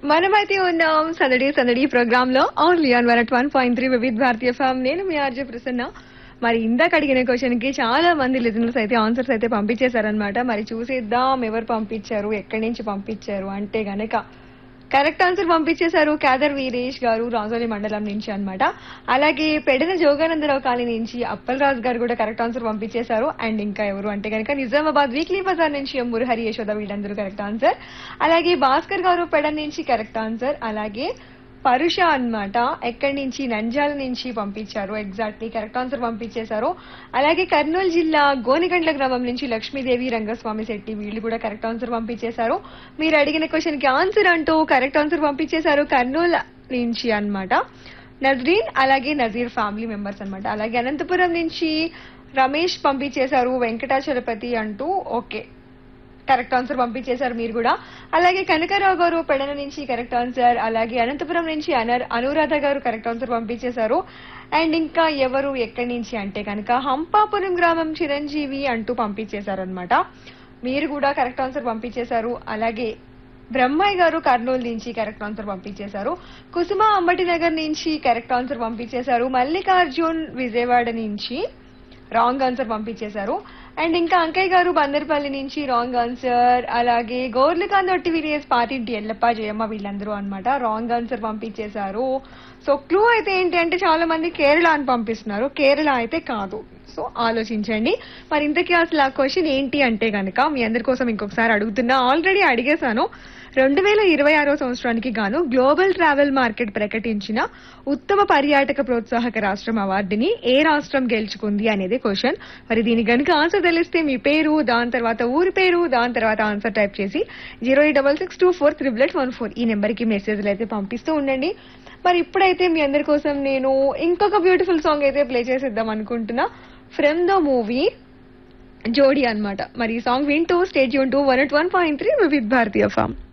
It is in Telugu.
మనమైతే ఉన్నాం సందడి సందడి ప్రోగ్రామ్ లో only on one one point three Vividh Bharati FM నేను మీ ఆర్జే ప్రసన్న మరి ఇందాక అడిగిన క్వశ్చన్ కి చాలా మంది లిజనర్స్ అయితే ఆన్సర్స్ అయితే పంపించేశారనమాట మరి చూసేద్దాం ఎవరు పంపించారు ఎక్కడి నుంచి పంపించారు అంటే గనక కరెక్ట్ ఆన్సర్ పంపించేశారు కేదర్ వీరేష్ గారు రాజోలి మండలం నుంచి అన్నమాట అలాగే పెడన జోగానందరావు కాలనీ నుంచి అప్పలరాజు గారు కూడా కరెక్ట్ ఆన్సర్ పంపించేశారు అండ్ ఇంకా ఎవరు అంటే కనుక నిజామాబాద్ వీక్లీ బజార్ నుంచి ఎం మురహరి యశోద వీళ్ళందరూ కరెక్ట్ ఆన్సర్ అలాగే భాస్కర్ గారు పెడన్ నుంచి కరెక్ట్ ఆన్సర్ అలాగే పరుష అన్నమాట ఎక్కడి నుంచి నంజాల నుంచి పంపించారు ఎగ్జాక్ట్లీ కరెక్ట్ ఆన్సర్ పంపించేశారు అలాగే కర్నూలు జిల్లా గోనిగండ్ల గ్రామం నుంచి లక్ష్మీదేవి రంగస్వామి శెట్టి వీళ్ళు కూడా కరెక్ట్ ఆన్సర్ పంపించేశారు మీరు అడిగిన క్వశ్చన్ కి ఆన్సర్ అంటూ కరెక్ట్ ఆన్సర్ పంపించేశారు కర్నూలు నుంచి అన్నమాట నజరీన్ అలాగే నజీర్ ఫ్యామిలీ మెంబర్స్ అన్నమాట అలాగే అనంతపురం నుంచి రమేష్ పంపించేశారు వెంకటాచలపతి అంటూ ఓకే కరెక్ట్ ఆన్సర్ పంపించేశారు మీరు కూడా అలాగే కనకరావు గారు పెడన నుంచి కరెక్ట్ ఆన్సర్ అలాగే అనంతపురం నుంచి అనర్ అనురాధ గారు కరెక్ట్ ఆన్సర్ పంపించేశారు అండ్ ఇంకా ఎవరు ఎక్కడి నుంచి అంటే కనుక హంపాపురం గ్రామం చిరంజీవి అంటూ పంపించేశారు అనమాట మీరు కూడా కరెక్ట్ ఆన్సర్ పంపించేశారు అలాగే బ్రహ్మయ్య గారు కర్నూలు నుంచి కరెక్ట్ ఆన్సర్ పంపించేశారు కుసుమ అంబటి నగర్ నుంచి కరెక్ట్ ఆన్సర్ పంపించేశారు మల్లికార్జున్ విజయవాడ నుంచి రాంగ్ ఆన్సర్ పంపించేశారు అండ్ ఇంకా అంకయ్య గారు బందర్పల్లి నుంచి రాంగ్ ఆన్సర్ అలాగే గోర్లకాంద్ ఒట్టి విలేజ్ పాతింటి ఎల్లప్ప జయమ్మ వీళ్ళందరూ అన్నమాట రాంగ్ ఆన్సర్ పంపించేశారు సో క్లూ అయితే ఏంటి అంటే చాలా మంది కేరళ అని పంపిస్తున్నారు కేరళ అయితే కాదు సో ఆలోచించండి మరి ఇంతకీ అసలు ఆ క్వశ్చన్ ఏంటి అంటే గనక మీ అందరి కోసం ఇంకొకసారి అడుగుతున్నా ఆల్రెడీ అడిగేశాను రెండు వేల ఇరవై ఆరో సంవత్సరానికి గాను గ్లోబల్ ట్రావెల్ మార్కెట్ ప్రకటించిన ఉత్తమ పర్యాటక ప్రోత్సాహక రాష్ట్రం అవార్డుని ఏ రాష్ట్రం గెలుచుకుంది అనేది క్వశ్చన్ మరి దీని గనుక ఆన్సర్ తెలిస్తే మీ పేరు దాని తర్వాత ఊరి పేరు దాని తర్వాత ఆన్సర్ టైప్ చేసి zero eight double six two four triple eight one four ఈ నెంబర్ కి మెసేజ్లు అయితే పంపిస్తూ ఉండండి మరి ఇప్పుడైతే మీ అందరి కోసం నేను ఇంకొక బ్యూటిఫుల్ సాంగ్ అయితే ప్లే చేసేద్దాం అనుకుంటున్నా ఫ్రమ్ ద మూవీ జోడీ అన్నమాట మరి ఈ సాంగ్ వింటూ స్టేజ్ యూన్ to one at one point three with Bharati form